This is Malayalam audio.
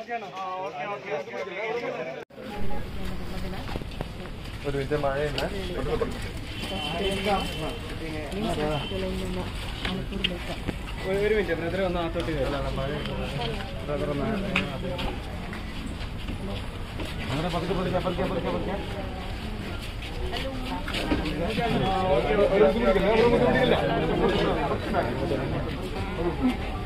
ഒരു മിനിറ്റ് മഴയുണ്ട് ഒരു മിനിറ്റ് ബ്രദർ ഒന്ന് അകത്തോട്ട് കയറാം ബ്രദർ ഒന്ന് അങ്ങനെ പതുക്കെ പതുക്കെ പതുക്കെ പതുക്കെ പതുക്കെ ഒരു ബുദ്ധിമുട്ടില്ല ഒരു ബുദ്ധിമുട്ടില്ല